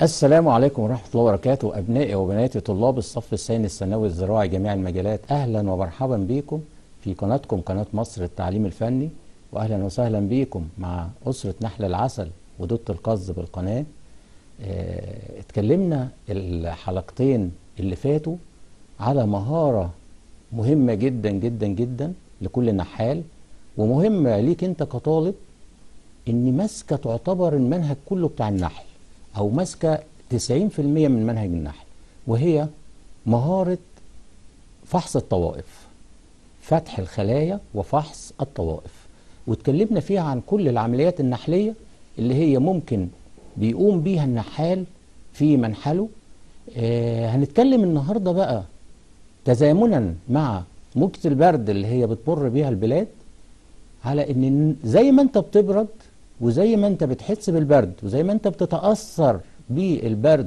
السلام عليكم ورحمة الله وبركاته أبنائي وبناتي طلاب الصف الثاني الثانوي الزراعي جميع المجالات أهلا ومرحبا بكم في قناتكم قناة مصر التعليم الفني وأهلا وسهلا بكم مع أسرة نحل العسل ودودة القز بالقناة اه اتكلمنا الحلقتين اللي فاتوا على مهارة مهمة جدا جدا جدا لكل نحال ومهمة ليك انت كطالب ان ماسكة تعتبر المنهج كله بتاع النحل او ماسكة 90% من منهج النحل وهي مهارة فحص الطوائف فتح الخلايا وفحص الطوائف واتكلمنا فيها عن كل العمليات النحلية اللي هي ممكن بيقوم بيها النحال في منحله آه هنتكلم النهاردة بقى تزامنا مع موجة البرد اللي هي بتمر بيها البلاد على ان زي ما انت بتبرد وزي ما انت بتحس بالبرد وزي ما انت بتتأثر بالبرد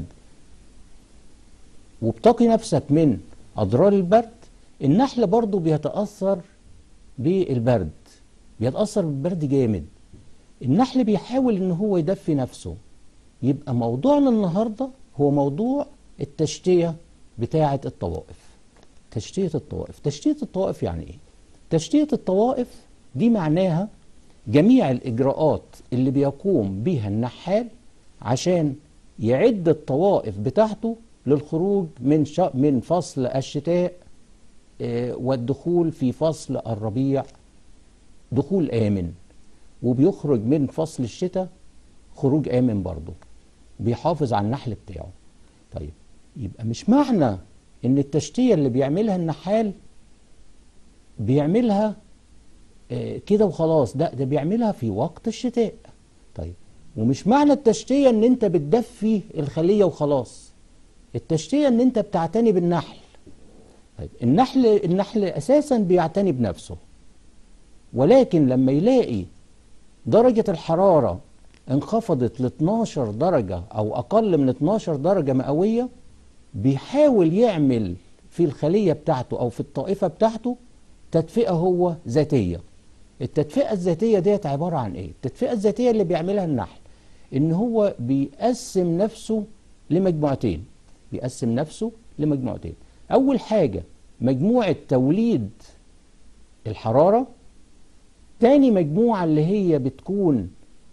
وبتقي نفسك من أضرار البرد النحل برضو بيتأثر بالبرد بيتأثر بالبرد جامد النحل بيحاول ان هو يدفي نفسه يبقى موضوعنا النهاردة هو موضوع التشتية بتاعة الطوائف تشتية الطوائف تشتية الطوائف يعني ايه تشتية الطوائف دي معناها جميع الإجراءات اللي بيقوم بها النحال عشان يعد الطوائف بتاعته للخروج من من فصل الشتاء والدخول في فصل الربيع دخول آمن وبيخرج من فصل الشتاء خروج آمن برضه بيحافظ على النحل بتاعه طيب يبقى مش معنى ان التشتية اللي بيعملها النحال بيعملها كده وخلاص ده ده بيعملها في وقت الشتاء طيب ومش معنى التشتية ان انت بتدفي الخلية وخلاص التشتية ان انت بتعتني بالنحل طيب النحل النحل اساسا بيعتني بنفسه ولكن لما يلاقي درجة الحرارة انخفضت ل 12 درجة او اقل من 12 درجة مئوية بيحاول يعمل في الخلية بتاعته او في الطائفة بتاعته تدفئة هو ذاتية التدفئة الذاتية ديت عبارة عن ايه التدفئة الذاتية اللي بيعملها النحل ان هو بيقسم نفسه لمجموعتين بيقسم نفسه لمجموعتين اول حاجة مجموعة توليد الحرارة تاني مجموعة اللي هي بتكون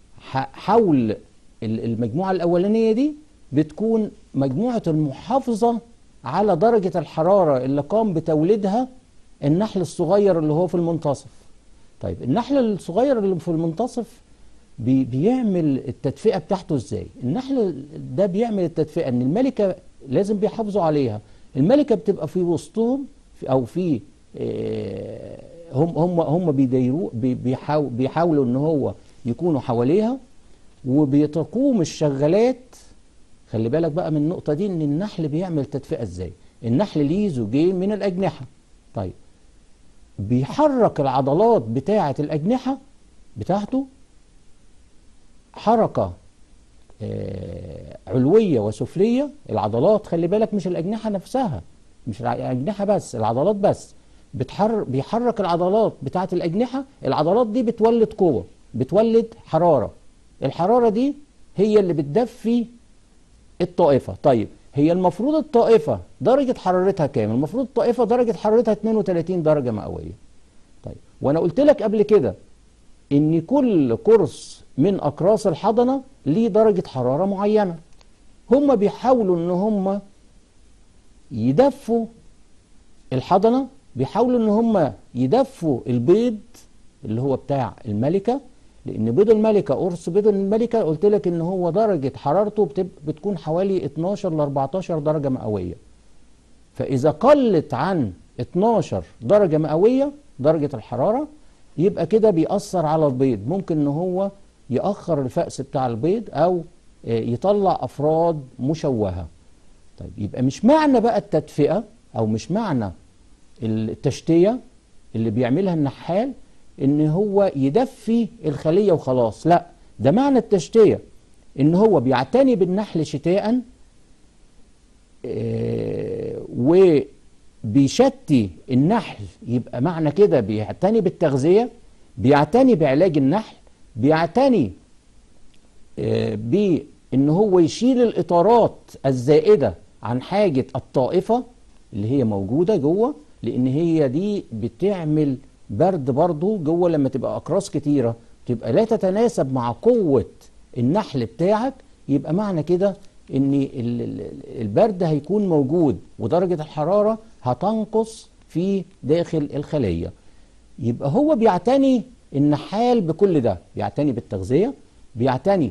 حول المجموعة الاولانية دي بتكون مجموعة المحافظة على درجة الحرارة اللي قام بتوليدها النحل الصغير اللي هو في المنتصف طيب النحل الصغير اللي في المنتصف بي بيعمل التدفئة بتاعته ازاي النحل ده بيعمل التدفئة ان الملكة لازم بيحافظوا عليها الملكة بتبقى في وسطهم في او في اه هم هم هم بيديروا بيحاول بيحاولوا ان هو يكونوا حواليها وبيتقوم الشغالات خلي بالك بقى من النقطة دي ان النحل بيعمل تدفئة ازاي النحل ليه زوجين من الأجنحة طيب بيحرك العضلات بتاعة الأجنحة بتاعته حركة آه علوية وسفلية العضلات خلي بالك مش الأجنحة نفسها مش الأجنحة بس العضلات بس بتحر بيحرك العضلات بتاعة الأجنحة العضلات دي بتولد قوة بتولد حرارة الحرارة دي هي اللي بتدفي الطائفة طيب هي المفروض الطائفة درجة حرارتها كام؟ المفروض الطائفة درجة حرارتها 32 درجة مئوية. طيب وانا قلت لك قبل كده ان كل قرص من اقراص الحضنة ليه درجة حرارة معينة. هم بيحاولوا ان هم يدفوا الحضنة بيحاولوا ان هم يدفوا البيض اللي هو بتاع الملكة لان بيض الملكة قرص بيض الملكة قلت لك ان هو درجة حرارته بتكون حوالي 12 ل 14 درجة مئوية فاذا قلت عن 12 درجة مئوية درجة الحرارة يبقى كده بيأثر على البيض ممكن ان هو يأخر الفأس بتاع البيض او يطلع افراد مشوهة طيب يبقى مش معنى بقى التدفئة او مش معنى التشتية اللي بيعملها النحال ان هو يدفي الخلية وخلاص لا ده معنى التشتية ان هو بيعتني بالنحل شتاء اه وبيشتي النحل يبقى معنى كده بيعتني بالتغذية بيعتني بعلاج النحل بيعتني اه ان هو يشيل الاطارات الزائده عن حاجه الطائفه اللي هي موجوده جوه لان هي دي بتعمل برد برضو جوه لما تبقى اقراص كتيره تبقى لا تتناسب مع قوه النحل بتاعك يبقى معنى كده ان ال- ال- البرد هيكون موجود ودرجه الحراره هتنقص في داخل الخليه يبقى هو بيعتني النحال بكل ده بيعتني بالتغذية بيعتني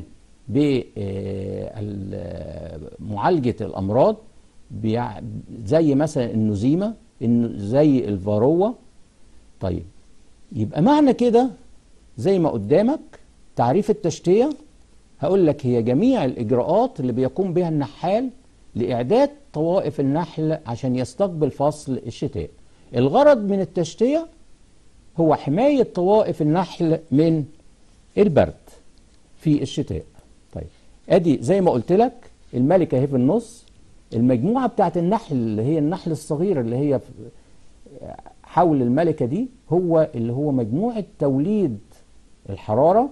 بمعالجة الأمراض بيع- زي مثلا النزيمة الن- زي الفاروة طيب يبقى معنى كده زي ما قدامك تعريف التشتية هقول لك هي جميع الإجراءات اللي بيقوم بها النحال لإعداد طوائف النحل عشان يستقبل فصل الشتاء الغرض من التشتية هو حماية طوائف النحل من البرد في الشتاء طيب ادي زي ما قلت لك الملكة اهي في النص المجموعة بتاعت النحل اللي هي النحل الصغير اللي هي في- حول الملكة دي هو اللي هو مجموعة توليد الحرارة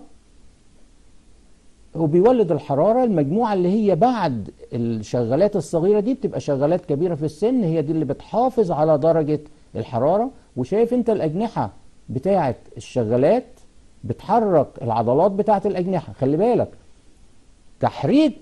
هو بيولد الحرارة المجموعة اللي هي بعد الشغالات الصغيرة دي بتبقى شغالات كبيرة في السن هي دي اللي بتحافظ على درجة الحرارة وشايف انت الأجنحة بتاعة الشغالات بتحرك العضلات بتاعة الأجنحة خلي بالك تحريك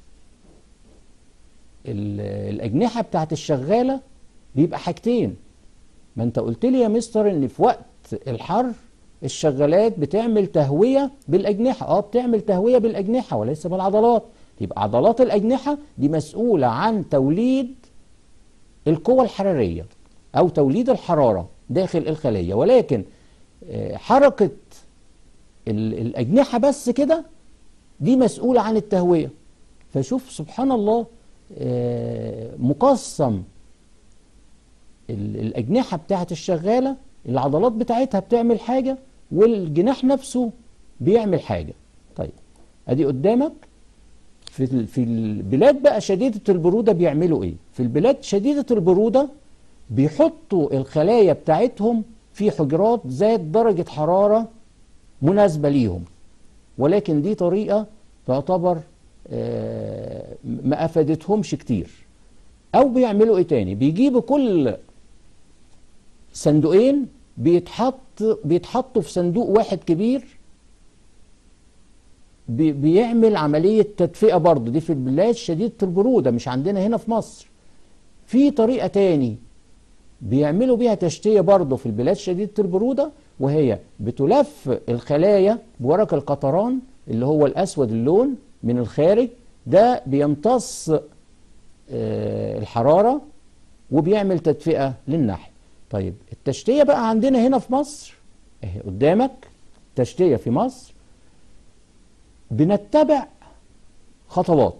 ال- الأجنحة بتاعة الشغالة بيبقى حاجتين ما انت قلت لي يا مستر ان في وقت الحر الشغالات بتعمل تهوية بالأجنحة اه بتعمل تهوية بالأجنحة وليس بالعضلات يبقى عضلات الأجنحة دي مسؤولة عن توليد القوة الحرارية أو توليد الحرارة داخل الخلية ولكن آه، حركة ال- الأجنحة بس كده دي مسؤولة عن التهوية فشوف سبحان الله آه، مقسم ال- الأجنحة بتاعت الشغالة العضلات بتاعتها بتعمل حاجة والجناح نفسه بيعمل حاجة طيب ادي قدامك في ال- في البلاد بقى شديدة البرودة بيعملوا ايه في البلاد شديدة البرودة بيحطوا الخلايا بتاعتهم في حجرات ذات درجة حرارة مناسبة ليهم ولكن دي طريقة تعتبر آه، ما أفادتهمش كتير أو بيعملوا إيه تاني بيجيبوا كل صندوقين بيتحط بيتحطوا في صندوق واحد كبير بي- بيعمل عملية تدفئة برضه دي في البلاد شديدة البرودة مش عندنا هنا في مصر في طريقة تاني بيعملوا بيها تشتية برضه في البلاد شديدة البرودة وهي بتلف الخلايا بورق القطران اللي هو الأسود اللون من الخارج ده بيمتص آه، الحرارة وبيعمل تدفئة للنحل طيب التشتية بقى عندنا هنا في مصر اهي قدامك تشتية في مصر بنتبع خطوات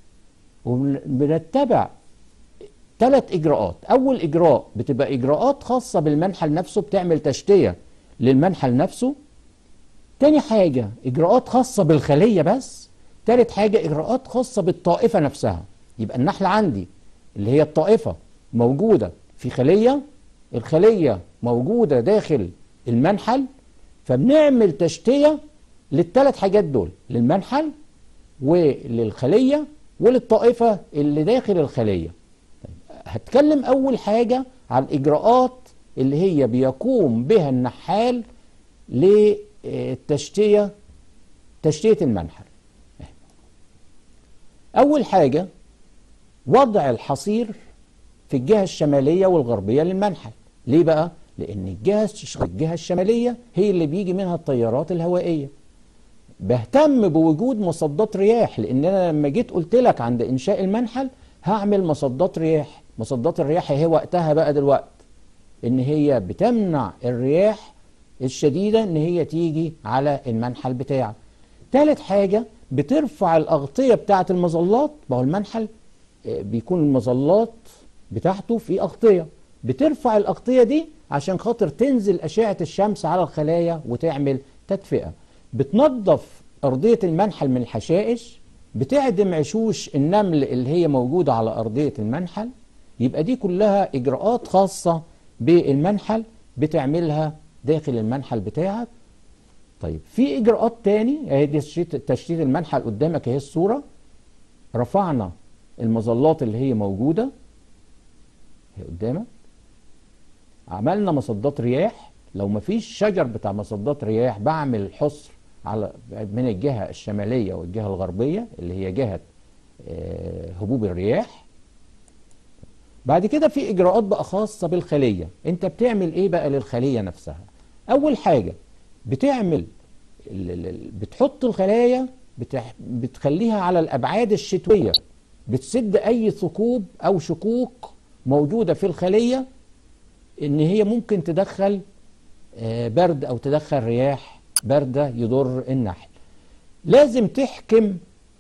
وبنتبع ثلاث إجراءات أول إجراء بتبقى إجراءات خاصة بالمنحل نفسه بتعمل تشتية للمنحل نفسه تاني حاجة إجراءات خاصة بالخلية بس تالت حاجة إجراءات خاصة بالطائفة نفسها يبقى النحل عندي اللي هي الطائفة موجودة في خلية الخلية موجودة داخل المنحل فبنعمل تشتية للثلاث حاجات دول للمنحل وللخلية وللطائفة اللي داخل الخلية هتكلم أول حاجة عن الإجراءات اللي هي بيقوم بها النحال للتشتية تشتية المنحل أول حاجة وضع الحصير في الجهة الشمالية والغربية للمنحل ليه بقى؟ لأن الجهة الجهة الشمالية هي اللي بيجي منها التيارات الهوائية بهتم بوجود مصدات رياح لأن أنا لما جيت قلت لك عند إنشاء المنحل هعمل مصدات رياح مصدات الرياح هي وقتها بقى دلوقتي إن هي بتمنع الرياح الشديدة إن هي تيجي على المنحل بتاعك تالت حاجة بترفع الأغطية بتاعة المظلات ما هو المنحل آه، بيكون المظلات بتاعته في أغطية بترفع الأغطية دي عشان خاطر تنزل أشعة الشمس على الخلايا وتعمل تدفئة بتنظف أرضية المنحل من الحشائش بتعدم عشوش النمل اللي هي موجودة على أرضية المنحل يبقى دي كلها إجراءات خاصة بالمنحل بتعملها داخل المنحل بتاعك طيب في إجراءات تاني اهي دي تشتيت تشتيت المنحل قدامك اهي الصورة رفعنا المظلات اللي هي موجودة هي قدامك عملنا مصدات رياح لو مفيش شجر بتاع مصدات رياح بعمل حصر على من الجهة الشمالية والجهة الغربية اللي هي جهة آه، هبوب الرياح بعد كده في إجراءات بقى خاصة بالخلية أنت بتعمل إيه بقى للخلية نفسها أول حاجة بتعمل ال- ال- ال- بتحط الخلايا بتح- بتخليها على الأبعاد الشتوية بتسد أي ثقوب أو شكوك موجودة في الخلية إن هي ممكن تدخل آه، برد أو تدخل رياح باردة يضر النحل لازم تحكم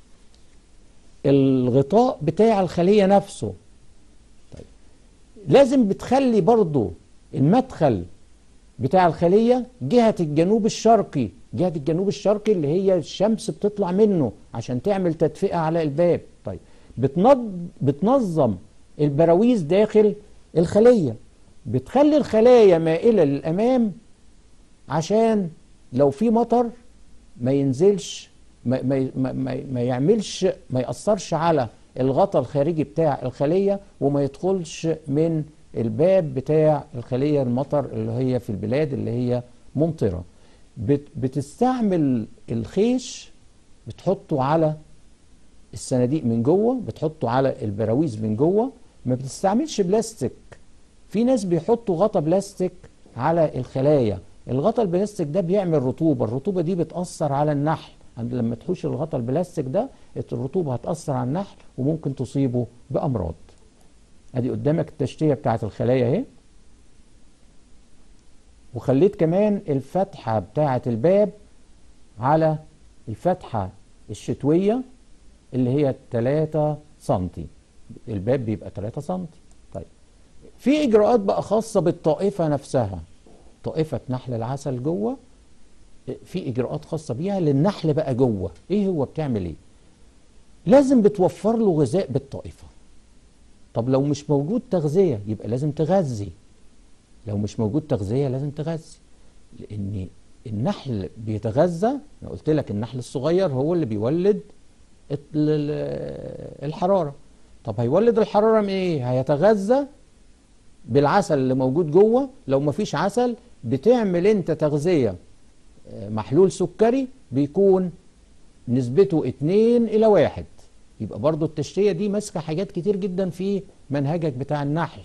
الغطاء بتاع الخلية نفسه طيب. لازم بتخلي برضو المدخل بتاع الخلية جهة الجنوب الشرقي جهة الجنوب الشرقي اللي هي الشمس بتطلع منه عشان تعمل تدفئة على الباب طيب بتنظ... بتنظم البراويز داخل الخلية بتخلي الخلايا مائلة للأمام عشان لو في مطر ما ينزلش ما, ما, ما, ما, ما يعملش ما يأثرش على الغطاء الخارجي بتاع الخلية وما يدخلش من الباب بتاع الخلية المطر اللي هي في البلاد اللي هي ممطرة بت بتستعمل الخيش بتحطه على الصناديق من جوه بتحطه على البراويز من جوه ما بتستعملش بلاستيك في ناس بيحطوا غطا بلاستيك على الخلايا الغطا البلاستيك ده بيعمل رطوبة الرطوبة دي بتأثر على النحل عند لما تحوش الغطا البلاستيك ده الرطوبة هتأثر على النحل وممكن تصيبه بأمراض ادي قدامك التشتية بتاعت الخلايا اهي وخليت كمان الفتحة بتاعت الباب على الفتحة الشتوية اللي هي 3 سنتي الباب بيبقى 3 سنتي طيب في اجراءات بقى خاصة بالطائفة نفسها طائفة نحل العسل جوه في اجراءات خاصة بيها للنحل بقى جوه ايه هو بتعمل ايه لازم بتوفر له غذاء بالطائفة طب لو مش موجود تغذية يبقى لازم تغذي لو مش موجود تغذية لازم تغذي لان النحل بيتغذى انا قلت لك النحل الصغير هو اللي بيولد ال- ال- الحرارة طب هيولد الحرارة من ايه هيتغذى بالعسل اللي موجود جوه لو مفيش عسل بتعمل انت تغذية آه، محلول سكري بيكون نسبته 2 الى 1 يبقى برضو التشتية دي ماسكة حاجات كتير جدا في منهجك بتاع النحل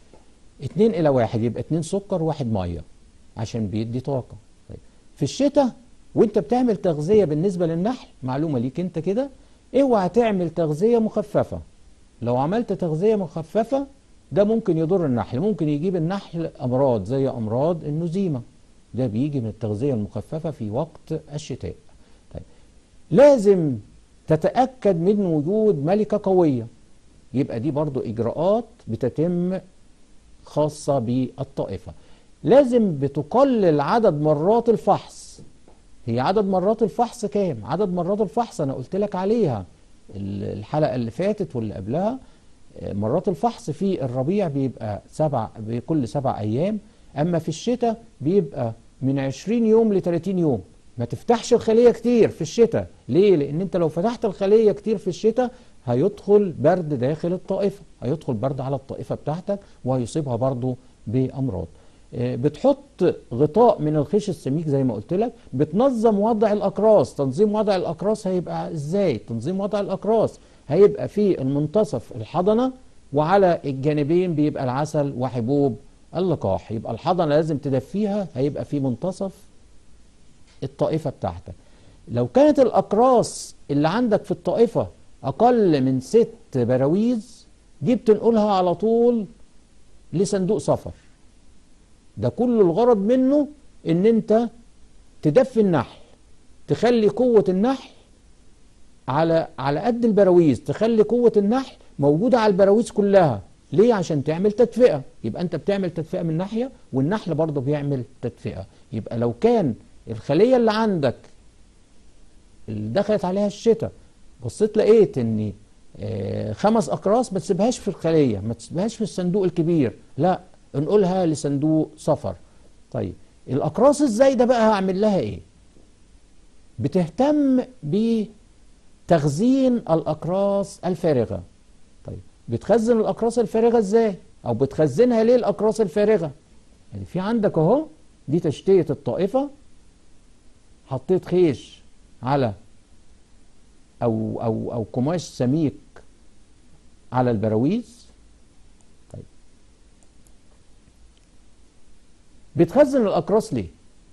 2 الى 1 يبقى 2 سكر واحد مية عشان بيدي طاقة طيب. في الشتاء وانت بتعمل تغذية بالنسبة للنحل معلومة ليك انت كده اوعى تعمل تغذية مخففة لو عملت تغذية مخففة ده ممكن يضر النحل ممكن يجيب النحل أمراض زي أمراض النزيمة ده بيجي من التغذية المخففة في وقت الشتاء طيب. لازم تتأكد من وجود ملكة قوية يبقى دي برضو إجراءات بتتم خاصة بالطائفة لازم بتقلل عدد مرات الفحص هي عدد مرات الفحص كام عدد مرات الفحص أنا قلت لك عليها ال- الحلقة اللي فاتت واللي قبلها آه، مرات الفحص في الربيع بيبقى سبع بكل سبع أيام أما في الشتاء بيبقى من 20 يوم ل 30 يوم ما تفتحش الخلية كتير في الشتاء ليه؟ لأن أنت لو فتحت الخلية كتير في الشتاء هيدخل برد داخل الطائفة هيدخل برد على الطائفة بتاعتك وهيصيبها برضو بأمراض آه، بتحط غطاء من الخيش السميك زي ما قلت لك بتنظم وضع الأقراص تنظيم وضع الأقراص هيبقى إزاي؟ تنظيم وضع الأقراص هيبقى في المنتصف الحضنة وعلى الجانبين بيبقى العسل وحبوب اللقاح يبقى الحضنة لازم تدفيها هيبقى في منتصف الطائفة بتاعتك لو كانت الأقراص اللي عندك في الطائفة أقل من ست براويز دي بتنقلها على طول لصندوق سفر ده كل الغرض منه ان انت تدفي النحل تخلي قوة النحل على على قد البراويز تخلي قوة النحل موجودة على البراويز كلها ليه عشان تعمل تدفئة يبقى انت بتعمل تدفئة من ناحية والنحل برضه بيعمل تدفئة يبقى لو كان الخلية اللي عندك اللي دخلت عليها الشتاء بصيت لقيت ان آه، خمس اقراص ما تسيبهاش في الخلية ما تسيبهاش في الصندوق الكبير لا انقلها لصندوق سفر طيب الاقراص ازاي ده بقى هعمل لها ايه بتهتم تخزين الأقراص الفارغة طيب بتخزن الأقراص الفارغة ازاي أو بتخزنها ليه الأقراص الفارغة يعني في عندك اهو دي تشتية الطائفة حطيت خيش على أو أو أو قماش سميك على البراويز طيب بتخزن الأقراص ليه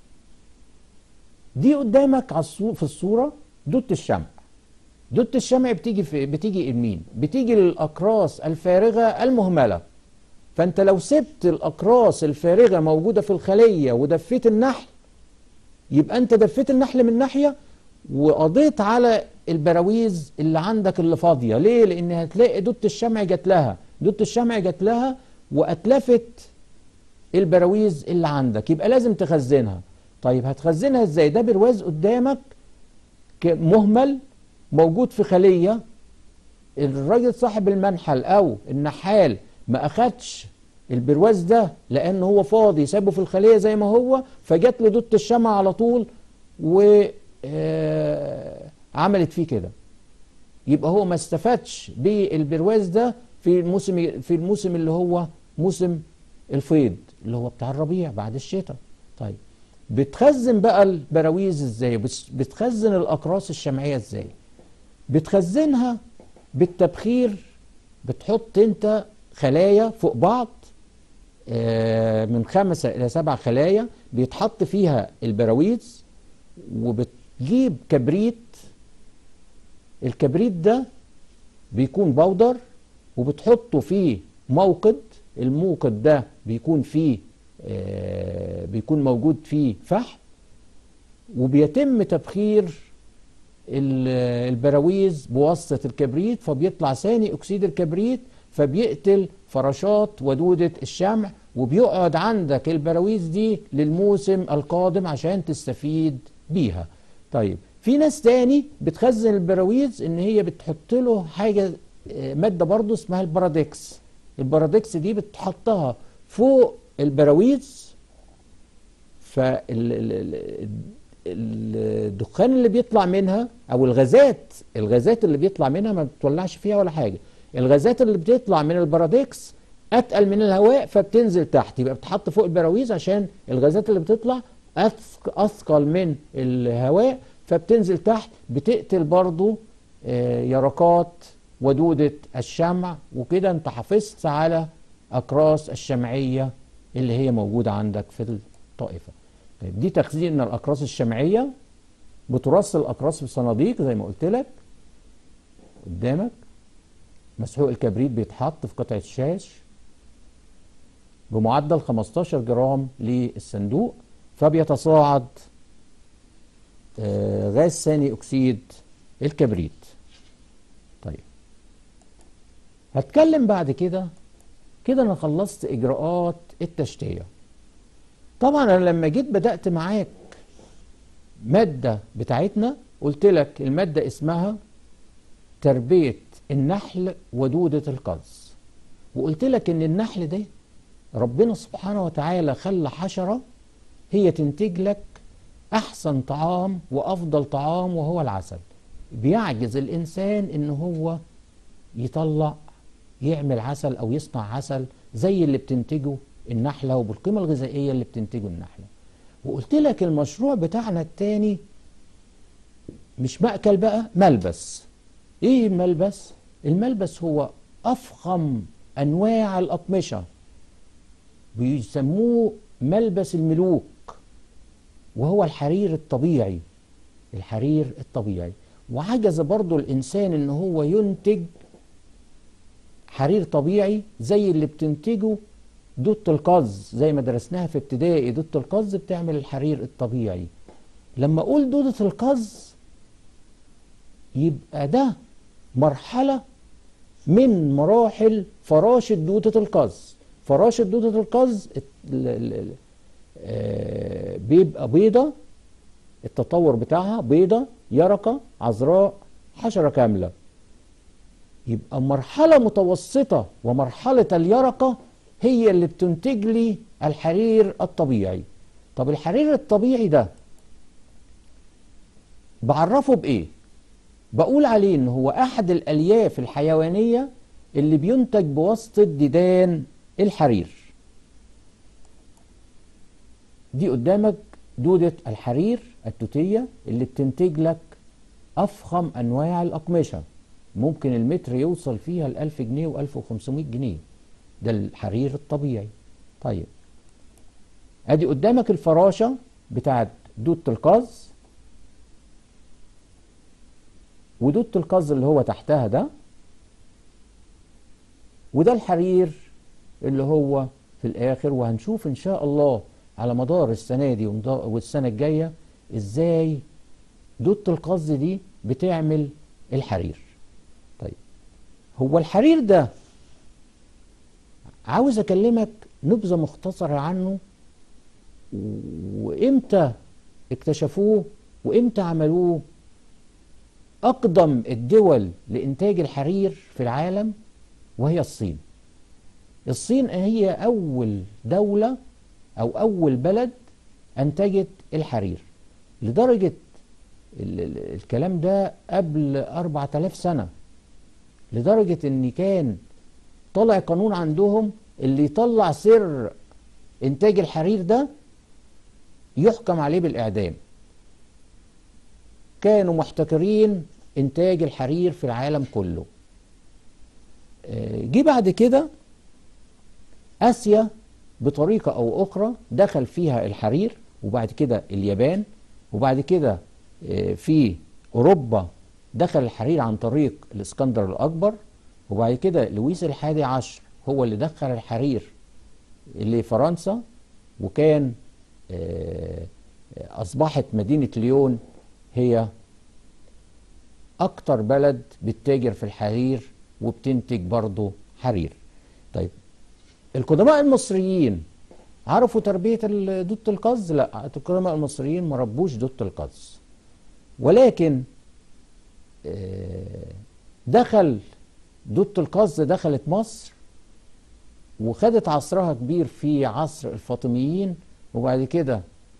دي قدامك على الصو- في الصورة دوت الشمع دوت الشمع بتيجي في بتيجي لمين بتيجي للأقراص الفارغة المهملة فأنت لو سبت الأقراص الفارغة موجودة في الخلية ودفيت النحل يبقى أنت دفيت النحل من ناحية وقضيت على البراويز اللي عندك اللي فاضية ليه؟ لأن هتلاقي دوت الشمع جات لها دوت الشمع جات لها وأتلفت البراويز اللي عندك يبقى لازم تخزنها طيب هتخزنها ازاي ده برواز قدامك ك- مهمل موجود في خلية الراجل صاحب المنحل او النحال ما اخدش البرواز ده لان هو فاضي سابه في الخلية زي ما هو فجات له دوت الشمع على طول و آه، عملت فيه كده يبقى هو ما استفادش بالبرواز ده في الموسم في الموسم اللي هو موسم الفيض اللي هو بتاع الربيع بعد الشتاء طيب بتخزن بقى البراويز ازاي بس- بتخزن الاقراص الشمعيه ازاي بتخزنها بالتبخير بتحط انت خلايا فوق بعض آه، من خمسة إلى سبع خلايا بيتحط فيها البراويز وبتجيب كبريت الكبريت ده بيكون بودر وبتحطه في موقد الموقد ده بيكون فيه آه، بيكون موجود فيه فحم وبيتم تبخير ال- البراويز بواسطة الكبريت فبيطلع ثاني أكسيد الكبريت فبيقتل فراشات ودودة الشمع وبيقعد عندك البراويز دي للموسم القادم عشان تستفيد بيها طيب في ناس تاني بتخزن البراويز ان هي بتحط له حاجة آه، مادة برضو اسمها البرادكس البرادكس دي بتحطها فوق البراويز فالدخان اللي بيطلع منها او الغازات الغازات اللي بيطلع منها ما بتولعش فيها ولا حاجه الغازات اللي بتطلع من البرادكس اتقل من الهواء فبتنزل تحت يبقى بتحط فوق البراويز عشان الغازات اللي بتطلع أثق- اثقل من الهواء فبتنزل تحت بتقتل برضو آه، يرقات ودودة الشمع وكده انت حافظت على اقراص الشمعية اللي هي موجودة عندك في الطائفة طيب دي تخزين الاقراص الشمعية بترص الاقراص في صناديق زي ما قلت لك قدامك مسحوق الكبريت بيتحط في قطعة شاش بمعدل 15 جرام للصندوق فبيتصاعد آه، غاز ثاني اكسيد الكبريت طيب هتكلم بعد كده كده انا خلصت اجراءات التشتيه طبعا انا لما جيت بدات معاك ماده بتاعتنا قلت لك الماده اسمها تربيه النحل ودوده القز وقلت لك ان النحل ده ربنا سبحانه وتعالى خلى حشره هي تنتج لك احسن طعام وافضل طعام وهو العسل بيعجز الانسان ان هو يطلع يعمل عسل او يصنع عسل زي اللي بتنتجه النحله وبالقيمه الغذائيه اللي بتنتجه النحله وقلت لك المشروع بتاعنا التاني مش مأكل بقى ملبس ايه الملبس الملبس هو افخم انواع الاقمشه بيسموه ملبس الملوك وهو الحرير الطبيعي الحرير الطبيعي وعجز برضو الإنسان إن هو ينتج حرير طبيعي زي اللي بتنتجه دوت القز زي ما درسناها في ابتدائي دوت القز بتعمل الحرير الطبيعي لما أقول دودة القز يبقى ده مرحلة من مراحل فراشة دودة القز فراشة دودة القز ال- ال- ال- آه، بيبقى بيضة التطور بتاعها بيضة يرقة عذراء حشرة كاملة يبقى مرحلة متوسطة ومرحلة اليرقة هي اللي بتنتج لي الحرير الطبيعي طب الحرير الطبيعي ده بعرفه بإيه؟ بقول عليه ان هو احد الالياف الحيوانية اللي بينتج بواسطة ديدان الحرير دي قدامك دودة الحرير التوتية اللي بتنتج لك أفخم أنواع الأقمشة ممكن المتر يوصل فيها الألف جنيه وألف وخمسمائة جنيه ده الحرير الطبيعي طيب ادي قدامك الفراشة بتاعت دودة القز ودودة القز اللي هو تحتها ده وده الحرير اللي هو في الآخر وهنشوف إن شاء الله على مدار السنة دي والسنة الجاية إزاي دودة القز دي بتعمل الحرير طيب هو الحرير ده عاوز أكلمك نبذة مختصرة عنه وإمتى اكتشفوه وإمتى عملوه أقدم الدول لإنتاج الحرير في العالم وهي الصين الصين هي أول دولة أو أول بلد أنتجت الحرير لدرجة الكلام ده قبل 4000 سنة لدرجة إن كان طلع قانون عندهم اللي يطلع سر إنتاج الحرير ده يحكم عليه بالإعدام كانوا محتكرين إنتاج الحرير في العالم كله جه بعد كده آسيا بطريقة أو أخرى دخل فيها الحرير وبعد كده اليابان وبعد كده في أوروبا دخل الحرير عن طريق الإسكندر الأكبر وبعد كده لويس الحادي عشر هو اللي دخل الحرير لفرنسا وكان أصبحت مدينة ليون هي أكتر بلد بتتاجر في الحرير وبتنتج برضه حرير طيب القدماء المصريين عرفوا تربية دودة القز لا القدماء المصريين ما ربوش دودة القز ولكن دخل دودة القز دخلت مصر وخدت عصرها كبير في عصر الفاطميين وبعد كده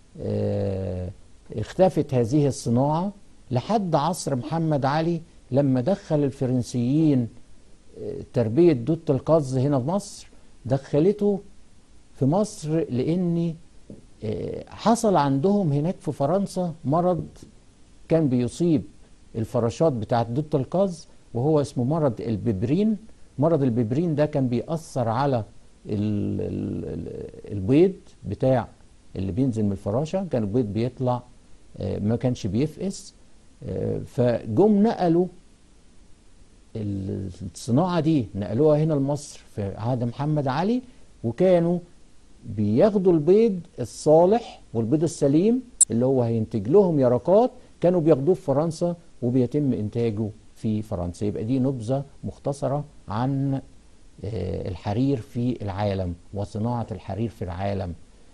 اختفت هذه الصناعة لحد عصر محمد علي لما دخل الفرنسيين تربية دودة القز هنا في مصر دخلته في مصر لأن حصل عندهم هناك في فرنسا مرض كان بيصيب الفراشات بتاعت دودة القز وهو اسمه مرض الببرين مرض الببرين ده كان بيأثر على البيض بتاع اللي بينزل من الفراشة كان البيض بيطلع ما كانش بيفقس فجم نقلوا الصناعة دي نقلوها هنا لمصر في عهد محمد علي وكانوا بياخدوا البيض الصالح والبيض السليم اللي هو هينتج لهم يرقات كانوا بياخدوه في فرنسا وبيتم إنتاجه في فرنسا يبقى دي نبذة مختصرة عن الحرير في العالم وصناعة الحرير في العالم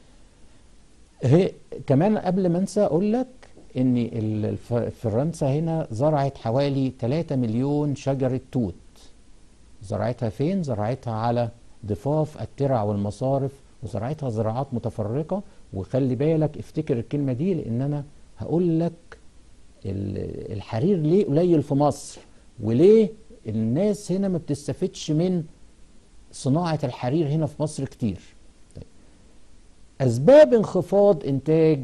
هي كمان قبل ما انسى اقول لك ان فرنسا هنا زرعت حوالي 3 مليون شجرة توت زرعتها فين؟ زرعتها على ضفاف الترع والمصارف وزرعتها زراعات متفرقة وخلي بالك افتكر الكلمة دي لان انا هقول لك الحرير ليه قليل في مصر وليه الناس هنا ما بتستفدش من صناعة الحرير هنا في مصر كتير طيب. أسباب انخفاض إنتاج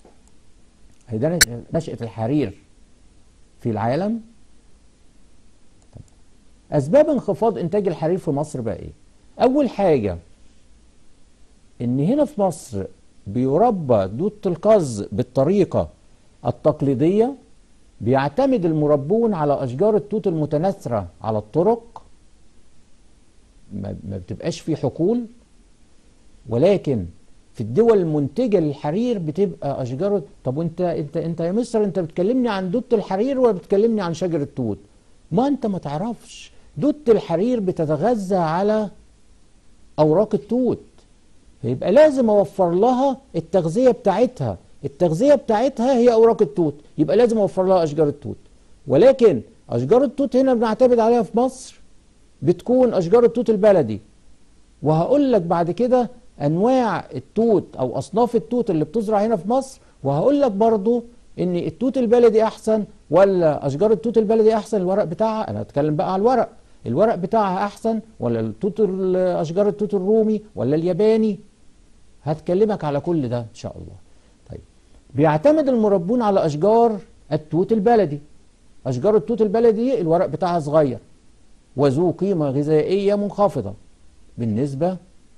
نشأة الحرير في العالم طيب. أسباب انخفاض إنتاج الحرير في مصر بقى إيه؟ أول حاجة إن هنا في مصر بيربى دودة القز بالطريقة التقليدية بيعتمد المربون على أشجار التوت المتناثرة على الطرق ما بتبقاش في حقول ولكن في الدول المنتجة للحرير بتبقى أشجار طب وانت انت انت يا مصر انت بتكلمني عن دودة الحرير ولا بتكلمني عن شجر التوت؟ ما انت ما تعرفش دودة الحرير بتتغذى على أوراق التوت فيبقى لازم أوفر لها التغذية بتاعتها التغذية بتاعتها هي أوراق التوت يبقى لازم أوفر لها أشجار التوت ولكن أشجار التوت هنا بنعتمد عليها في مصر بتكون أشجار التوت البلدي وهقول لك بعد كده أنواع التوت أو أصناف التوت اللي بتزرع هنا في مصر وهقول لك برضو ان التوت البلدي احسن ولا اشجار التوت البلدي احسن الورق بتاعها انا هتكلم بقى على الورق الورق بتاعها احسن ولا التوت ال- اشجار التوت الرومي ولا الياباني هتكلمك على كل ده ان شاء الله طيب بيعتمد المربون على اشجار التوت البلدي اشجار التوت البلدي الورق بتاعها صغير وذو قيمة غذائية منخفضة بالنسبة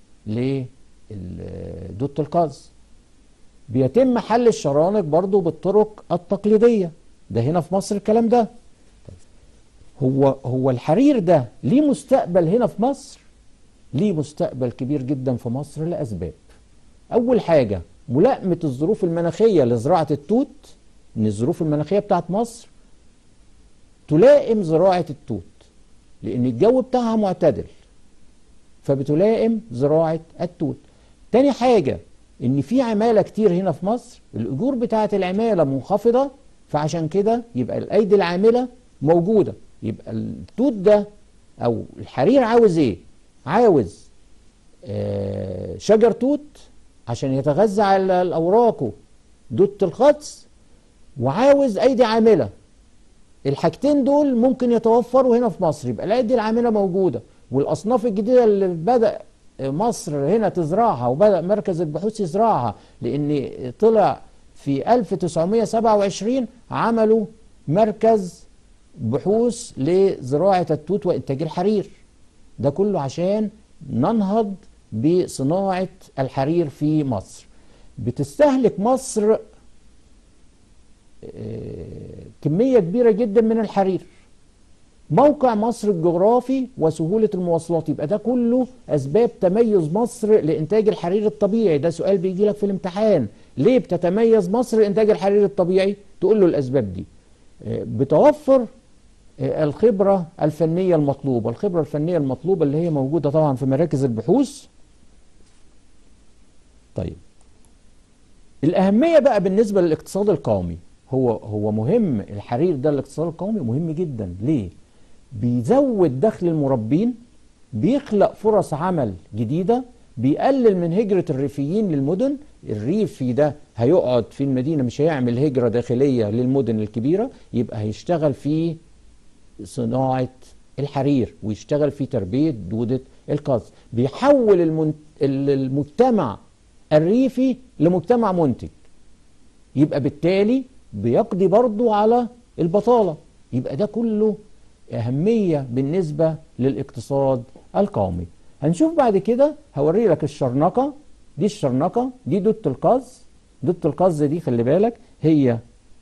لدوت القز بيتم حل الشرانق برضو بالطرق التقليدية ده هنا في مصر الكلام ده هو هو الحرير ده ليه مستقبل هنا في مصر ليه مستقبل كبير جدا في مصر لأسباب أول حاجة ملائمة الظروف المناخية لزراعة التوت إن الظروف المناخية بتاعت مصر تلائم زراعة التوت لأن الجو بتاعها معتدل فبتلائم زراعة التوت تاني حاجة إن في عمالة كتير هنا في مصر الأجور بتاعة العمالة منخفضة فعشان كده يبقى الأيدي العاملة موجودة يبقى التوت ده أو الحرير عاوز إيه؟ عاوز آه شجر توت عشان يتغذى على أوراقه دوت الخطس وعاوز أيدي عاملة الحاجتين دول ممكن يتوفروا هنا في مصر يبقى الايدي العامله موجوده والاصناف الجديده اللي بدا مصر هنا تزرعها وبدا مركز البحوث يزرعها لان طلع في 1927 عملوا مركز بحوث لزراعه التوت وانتاج الحرير ده كله عشان ننهض بصناعه الحرير في مصر بتستهلك مصر كمية كبيرة جدا من الحرير موقع مصر الجغرافي وسهولة المواصلات يبقى ده كله أسباب تميز مصر لإنتاج الحرير الطبيعي ده سؤال بيجي لك في الامتحان ليه بتتميز مصر لإنتاج الحرير الطبيعي تقول له الأسباب دي بتوفر الخبرة الفنية المطلوبة الخبرة الفنية المطلوبة اللي هي موجودة طبعا في مراكز البحوث طيب الأهمية بقى بالنسبة للاقتصاد القومي هو هو مهم الحرير ده الاقتصاد القومي مهم جدا ليه بيزود دخل المربين بيخلق فرص عمل جديدة بيقلل من هجرة الريفيين للمدن الريفي ده هيقعد في المدينة مش هيعمل هجرة داخلية للمدن الكبيرة يبقى هيشتغل في صناعة الحرير ويشتغل في تربية دودة القز بيحول المن... المجتمع الريفي لمجتمع منتج يبقى بالتالي بيقضي برضو على البطالة يبقى ده كله أهمية بالنسبة للاقتصاد القومي هنشوف بعد كده هوري لك الشرنقة دي الشرنقة دي دوت القز دوت القز دي خلي بالك هي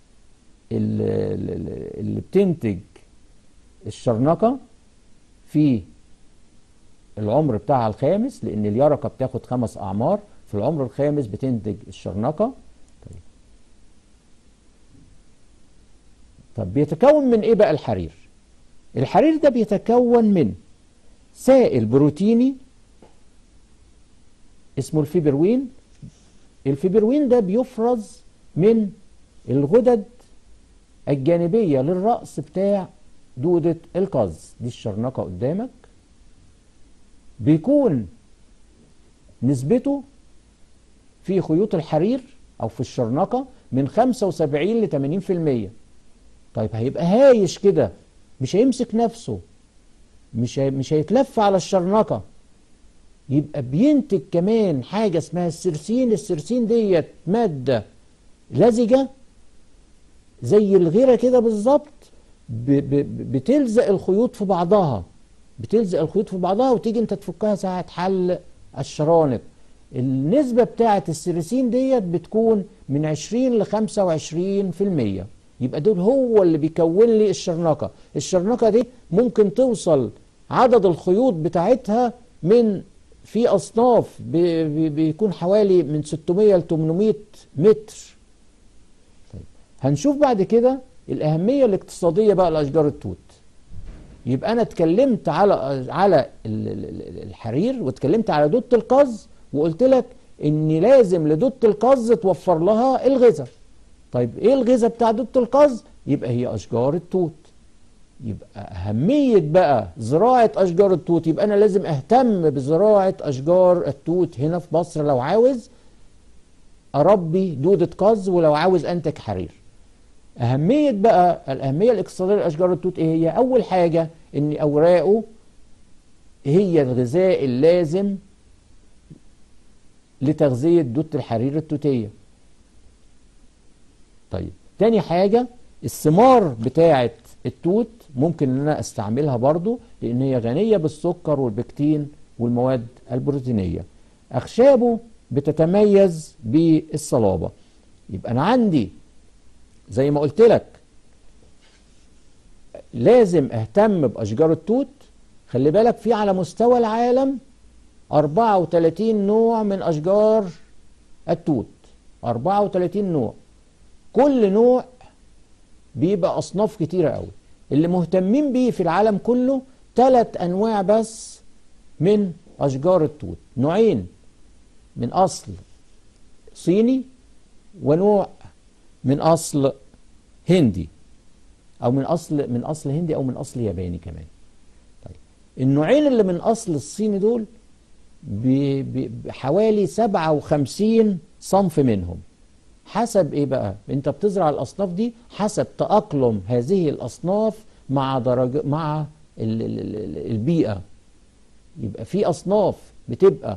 اللي بتنتج الشرنقة في العمر بتاعها الخامس لأن اليرقة بتاخد خمس أعمار في العمر الخامس بتنتج الشرنقة طب بيتكون من ايه بقى الحرير الحرير ده بيتكون من سائل بروتيني اسمه الفيبروين الفيبروين ده بيفرز من الغدد الجانبية للرأس بتاع دودة القز دي الشرنقة قدامك بيكون نسبته في خيوط الحرير أو في الشرنقة من 75 ل 80% طيب هيبقى هايش كده مش هيمسك نفسه مش هي... مش هيتلف على الشرنقة يبقى بينتج كمان حاجة اسمها السرسين السرسين ديت مادة لزجة زي الغيرة كده بالظبط ب... ب... بتلزق الخيوط في بعضها بتلزق الخيوط في بعضها وتيجي انت تفكها ساعة حل الشرانق النسبة بتاعة السيرسين ديت بتكون من 20 ل 25% يبقى دول هو اللي بيكون لي الشرنقة الشرنقة دي ممكن توصل عدد الخيوط بتاعتها من في أصناف بي بي بيكون حوالي من 600 ل 800 متر طيب. هنشوف بعد كده الأهمية الاقتصادية بقى لأشجار التوت يبقى أنا اتكلمت على على الحرير واتكلمت على دوت القز وقلت لك ان لازم لدوت القز توفر لها الغذاء طيب ايه الغذاء بتاع دوت القز يبقى هي اشجار التوت يبقى اهميه بقى زراعه اشجار التوت يبقى انا لازم اهتم بزراعه اشجار التوت هنا في مصر لو عاوز اربي دوده قز ولو عاوز انتج حرير أهمية بقى الأهمية الاقتصادية لأشجار التوت إيه هي؟ أول حاجة إن أوراقه هي الغذاء اللازم لتغذية دوت الحرير التوتية طيب تاني حاجة الثمار بتاعة التوت ممكن ان انا استعملها برضو لان هي غنية بالسكر والبكتين والمواد البروتينية اخشابه بتتميز بالصلابة يبقى انا عندي زي ما قلت لك لازم اهتم باشجار التوت خلي بالك في على مستوى العالم 34 نوع من اشجار التوت 34 نوع كل نوع بيبقى اصناف كتيره قوي اللي مهتمين بيه في العالم كله ثلاث انواع بس من اشجار التوت نوعين من اصل صيني ونوع من اصل هندي او من اصل من اصل هندي او من اصل ياباني كمان طيب النوعين اللي من اصل الصيني دول بحوالي 57 صنف منهم حسب ايه بقى انت بتزرع الاصناف دي حسب تأقلم هذه الاصناف مع درجة مع ال ال ال البيئة يبقى في اصناف بتبقى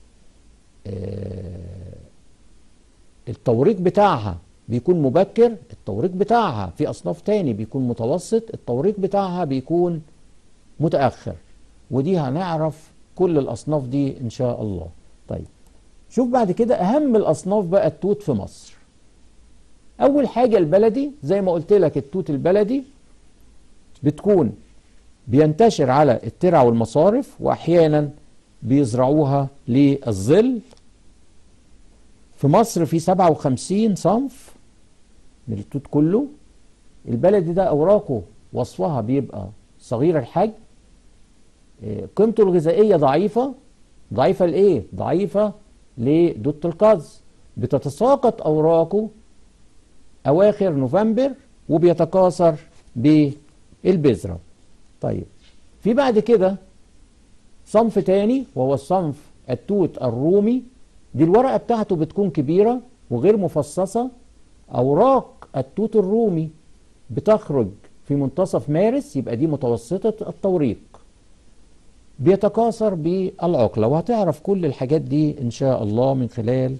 آه التوريق بتاعها بيكون مبكر التوريق بتاعها في اصناف تاني بيكون متوسط التوريق بتاعها بيكون متأخر ودي هنعرف كل الاصناف دي ان شاء الله طيب شوف بعد كده اهم الاصناف بقى التوت في مصر اول حاجة البلدي زي ما قلت لك التوت البلدي بتكون بينتشر على الترع والمصارف واحيانا بيزرعوها للظل في مصر في 57 صنف من التوت كله البلدي ده اوراقه وصفها بيبقى صغير الحجم قيمته الغذائيه ضعيفه ضعيفه لايه ضعيفه لدوت القز بتتساقط اوراقه اواخر نوفمبر وبيتكاثر بالبذره طيب في بعد كده صنف تاني وهو الصنف التوت الرومي دي الورقه بتاعته بتكون كبيره وغير مفصصه اوراق التوت الرومي بتخرج في منتصف مارس يبقى دي متوسطه التوريق بيتكاثر بالعقله وهتعرف كل الحاجات دي ان شاء الله من خلال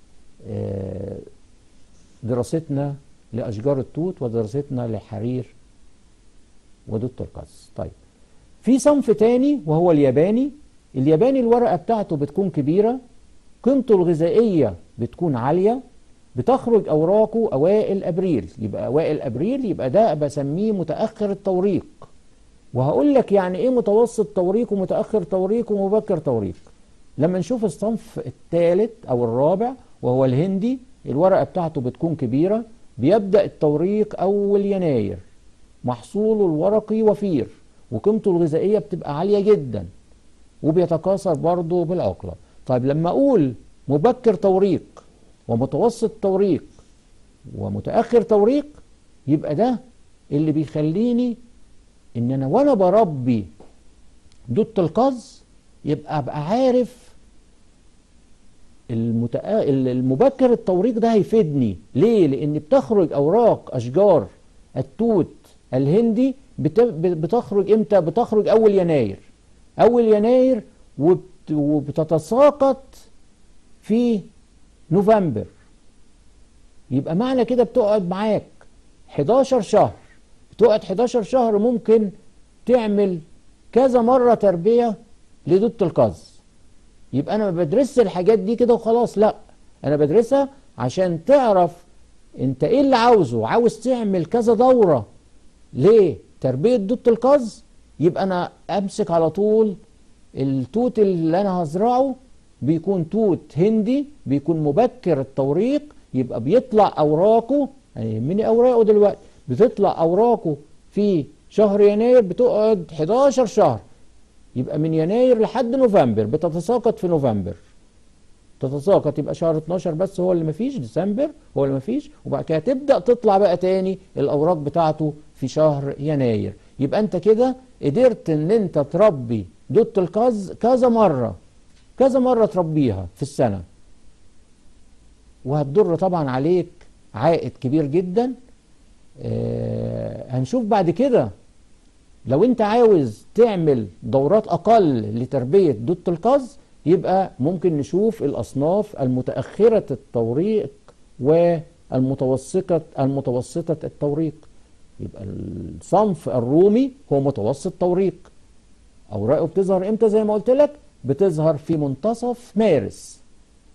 دراستنا لاشجار التوت ودراستنا للحرير ودوت القز طيب في صنف تاني وهو الياباني الياباني الورقه بتاعته بتكون كبيره قيمته الغذائيه بتكون عاليه بتخرج اوراقه اوائل ابريل يبقى اوائل ابريل يبقى ده بسميه متاخر التوريق وهقول لك يعني ايه متوسط توريق ومتاخر توريق ومبكر توريق لما نشوف الصنف الثالث او الرابع وهو الهندي الورقه بتاعته بتكون كبيره بيبدا التوريق اول يناير محصوله الورقي وفير وقيمته الغذائيه بتبقى عاليه جدا وبيتكاثر برضه بالعقله طيب لما اقول مبكر توريق ومتوسط توريق ومتاخر توريق يبقى ده اللي بيخليني ان انا وانا بربي دوت القز يبقى ابقى عارف المتأ... المبكر التوريق ده هيفيدني ليه لان بتخرج اوراق اشجار التوت الهندي بت... بتخرج امتى بتخرج اول يناير اول يناير وبت... وبتتساقط في نوفمبر يبقى معنى كده بتقعد معاك 11 شهر بتقعد 11 شهر ممكن تعمل كذا مرة تربية لدودة القز يبقى انا ما بدرسش الحاجات دي كده وخلاص لا انا بدرسها عشان تعرف انت ايه اللي عاوزه عاوز تعمل كذا دورة ليه تربية دودة القز يبقى انا امسك على طول التوت اللي انا هزرعه بيكون توت هندي بيكون مبكر التوريق يبقى بيطلع اوراقه يعني يهمني اوراقه دلوقتي بتطلع اوراقه في شهر يناير بتقعد 11 شهر يبقى من يناير لحد نوفمبر بتتساقط في نوفمبر تتساقط يبقى شهر 12 بس هو اللي مفيش ديسمبر هو اللي مفيش وبعد كده تبدا تطلع بقى تاني الاوراق بتاعته في شهر يناير يبقى انت كده قدرت ان انت تربي دوت القز كذا مره كذا مره تربيها في السنه وهتضر طبعا عليك عائد كبير جدا آه هنشوف بعد كده لو انت عاوز تعمل دورات اقل لتربية دودة القز يبقى ممكن نشوف الاصناف المتأخرة التوريق والمتوسطة المتوسطة التوريق يبقى الصنف الرومي هو متوسط توريق اوراقه بتظهر امتى زي ما قلت لك بتظهر في منتصف مارس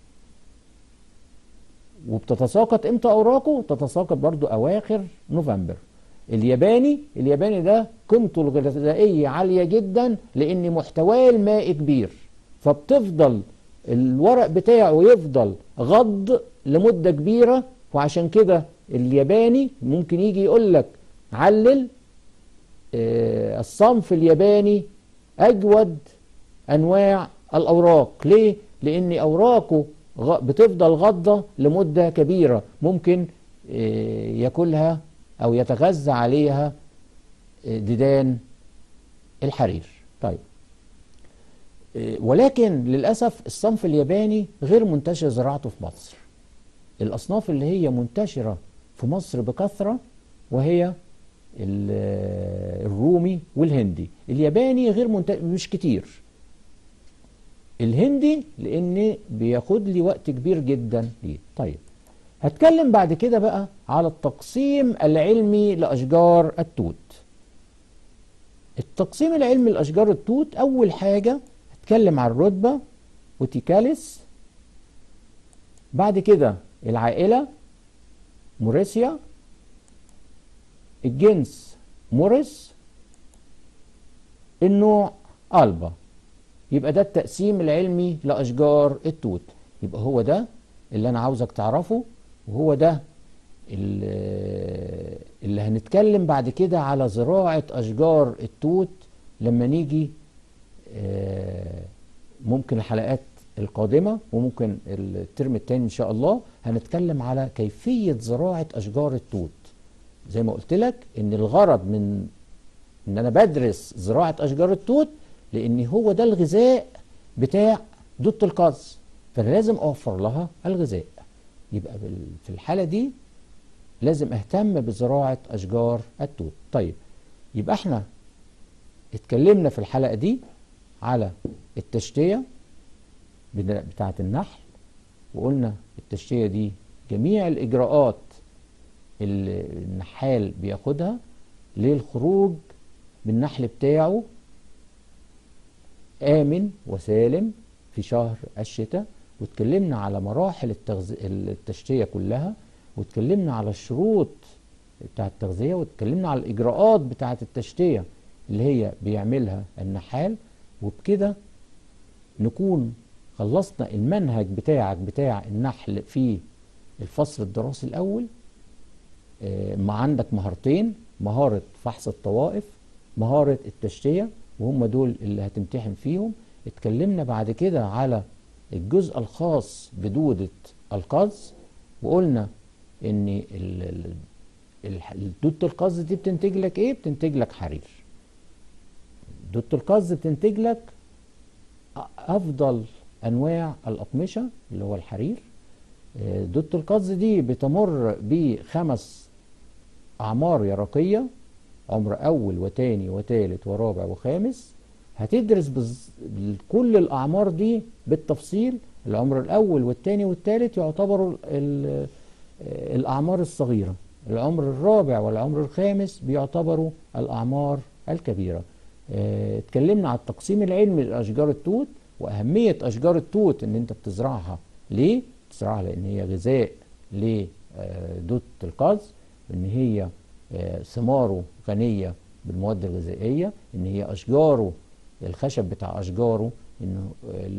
وبتتساقط امتى اوراقه تتساقط برضو اواخر نوفمبر الياباني الياباني ده قيمته الغذائيه عاليه جدا لان محتواه المائي كبير فبتفضل الورق بتاعه يفضل غض لمده كبيره وعشان كده الياباني ممكن يجي يقول لك علل آه الصنف الياباني اجود انواع الاوراق ليه لان اوراقه بتفضل غضة لمدة كبيرة ممكن ياكلها أو يتغذى عليها ديدان الحرير طيب ولكن للأسف الصنف الياباني غير منتشر زراعته في مصر الأصناف اللي هي منتشرة في مصر بكثرة وهي الرومي والهندي الياباني غير منتشر مش كتير الهندي لان بياخد لي وقت كبير جدا ليه طيب هتكلم بعد كده بقى على التقسيم العلمي لاشجار التوت التقسيم العلمي لاشجار التوت اول حاجه هتكلم عن الرتبه وتيكاليس بعد كده العائله موريسيا الجنس موريس النوع البا يبقى ده التقسيم العلمي لأشجار التوت يبقى هو ده اللي أنا عاوزك تعرفه وهو ده اللي هنتكلم بعد كده على زراعة أشجار التوت لما نيجي ممكن الحلقات القادمة وممكن الترم التاني إن شاء الله هنتكلم على كيفية زراعة أشجار التوت زي ما قلت لك إن الغرض من إن أنا بدرس زراعة أشجار التوت لان هو ده الغذاء بتاع دودة القز فانا لازم اوفر لها الغذاء يبقى في الحالة دي لازم اهتم بزراعة اشجار التوت طيب يبقى احنا اتكلمنا في الحلقة دي على التشتية بتاعة النحل وقلنا التشتية دي جميع الاجراءات اللي النحال بياخدها للخروج بالنحل بتاعه آمن وسالم في شهر الشتاء واتكلمنا على مراحل التغذ... التشتية كلها واتكلمنا على الشروط بتاع التغذية واتكلمنا على الإجراءات بتاعة التشتية اللي هي بيعملها النحال وبكده نكون خلصنا المنهج بتاعك بتاع النحل في الفصل الدراسي الأول اه ما عندك مهارتين مهارة فحص الطوائف مهارة التشتية وهم دول اللي هتمتحن فيهم اتكلمنا بعد كده على الجزء الخاص بدودة القز وقلنا ان دودة القز دي بتنتج لك ايه بتنتج لك حرير دودة القز بتنتج لك افضل انواع الاقمشة اللي هو الحرير دودة القز دي بتمر بخمس اعمار يرقية عمر أول وتاني وتالت ورابع وخامس هتدرس بز... كل الأعمار دي بالتفصيل العمر الأول والتاني والتالت يعتبروا ال... الأعمار الصغيرة العمر الرابع والعمر الخامس بيعتبروا الأعمار الكبيرة اه... اتكلمنا على التقسيم العلمي لأشجار التوت وأهمية أشجار التوت إن أنت بتزرعها ليه؟ بتزرعها لأن هي غذاء لدودة القز إن هي ثماره غنية بالمواد الغذائية ان هي اشجاره الخشب بتاع اشجاره انه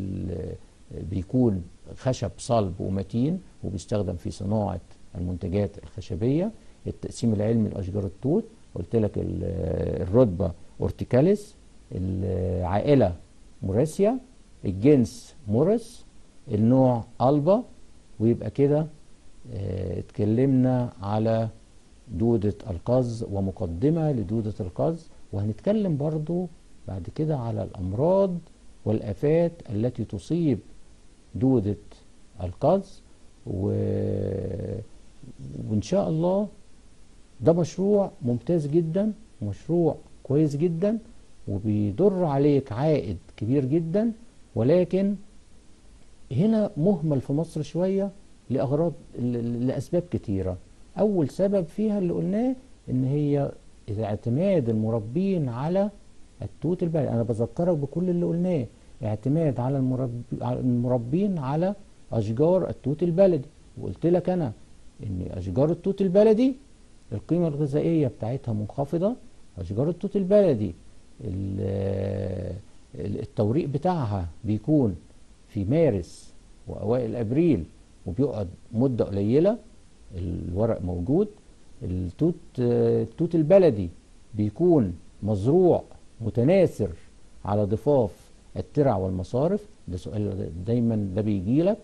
بيكون خشب صلب ومتين وبيستخدم في صناعة المنتجات الخشبية التقسيم العلمي لاشجار التوت قلت لك الرتبة اورتيكاليس العائلة موريسيا الجنس موريس النوع البا ويبقى كده اه اتكلمنا على دودة القز ومقدمة لدودة القز وهنتكلم برضو بعد كده على الأمراض والآفات التي تصيب دودة القز و... وإن شاء الله ده مشروع ممتاز جدا مشروع كويس جدا وبيدر عليك عائد كبير جدا ولكن هنا مهمل في مصر شوية لأغراض ل- لأسباب كتيرة أول سبب فيها اللي قلناه إن هي اعتماد المربين على التوت البلدي أنا بذكرك بكل اللي قلناه اعتماد على المربي على المربين على أشجار التوت البلدي وقلت لك أنا إن أشجار التوت البلدي القيمة الغذائية بتاعتها منخفضة أشجار التوت البلدي ال- التوريق بتاعها بيكون في مارس وأوائل أبريل وبيقعد مدة قليلة الورق موجود التوت التوت البلدي بيكون مزروع متناثر على ضفاف الترع والمصارف ده سؤال دايما ده بيجي لك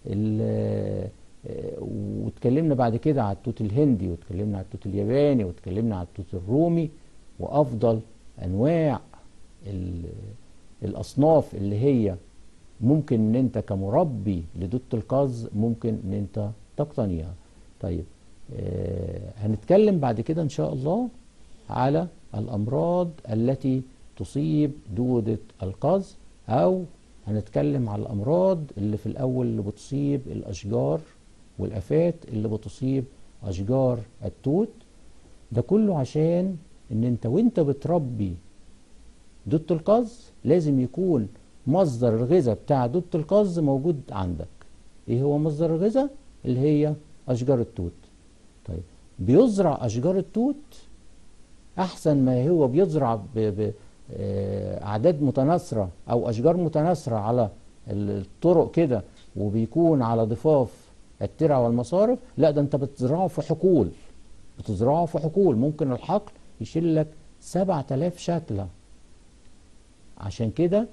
واتكلمنا بعد كده على التوت الهندي واتكلمنا على التوت الياباني واتكلمنا على التوت الرومي وافضل انواع ال- الاصناف اللي هي ممكن ان انت كمربي لدوت القز ممكن ان انت تقتنيها طيب آه هنتكلم بعد كده ان شاء الله على الامراض التي تصيب دودة القز او هنتكلم على الامراض اللي في الاول اللي بتصيب الاشجار والافات اللي بتصيب اشجار التوت ده كله عشان ان انت وانت بتربي دوت القز لازم يكون مصدر الغذاء بتاع دوت القز موجود عندك ايه هو مصدر الغذاء اللي هي اشجار التوت طيب بيزرع اشجار التوت احسن ما هو بيزرع ب- ب- آه، اعداد متناثره او اشجار متناثره على الطرق كده وبيكون على ضفاف الترع والمصارف لا ده انت بتزرعه في حقول بتزرعه في حقول ممكن الحقل يشيل لك 7000 شتله عشان كده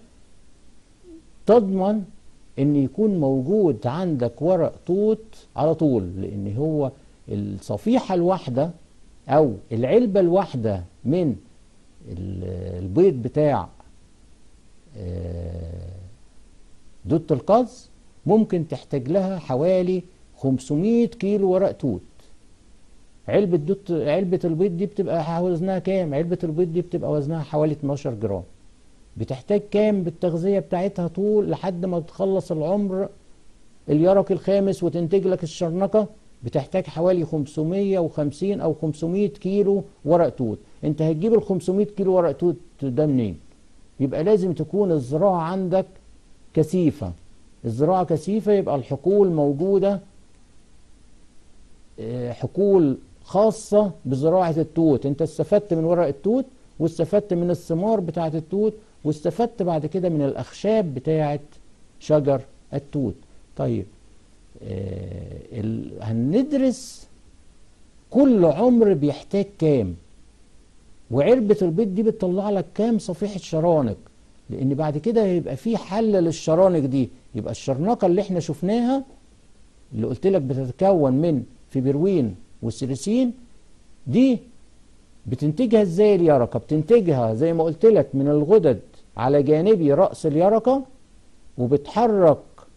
تضمن ان يكون موجود عندك ورق توت على طول لان هو الصفيحة الواحدة او العلبة الواحدة من ال- البيض بتاع آه، دوت القز ممكن تحتاج لها حوالي 500 كيلو ورق توت علبة دوت علبة البيض دي بتبقى وزنها كام؟ علبة البيض دي بتبقى وزنها حوالي 12 جرام بتحتاج كام بالتغذية بتاعتها طول لحد ما تخلص العمر اليرق الخامس وتنتج لك الشرنقة بتحتاج حوالي 550 أو 500 كيلو ورق توت أنت هتجيب ال 500 كيلو ورق توت ده منين؟ يبقى لازم تكون الزراعة عندك كثيفة الزراعة كثيفة يبقى الحقول موجودة آه، حقول خاصة بزراعة التوت انت استفدت من ورق التوت واستفدت من الثمار بتاعة التوت واستفدت بعد كده من الأخشاب بتاعة شجر التوت طيب آه ال... هندرس كل عمر بيحتاج كام وعلبة البيض دي بتطلع لك كام صفيحة شرانق لأن بعد كده هيبقى في حل للشرانق دي يبقى الشرنقة اللي احنا شفناها اللي قلت لك بتتكون من فيبروين والسيريسين دي بتنتجها ازاي اليرقة بتنتجها زي ما قلت لك من الغدد على جانبي رأس اليرقة وبتحرك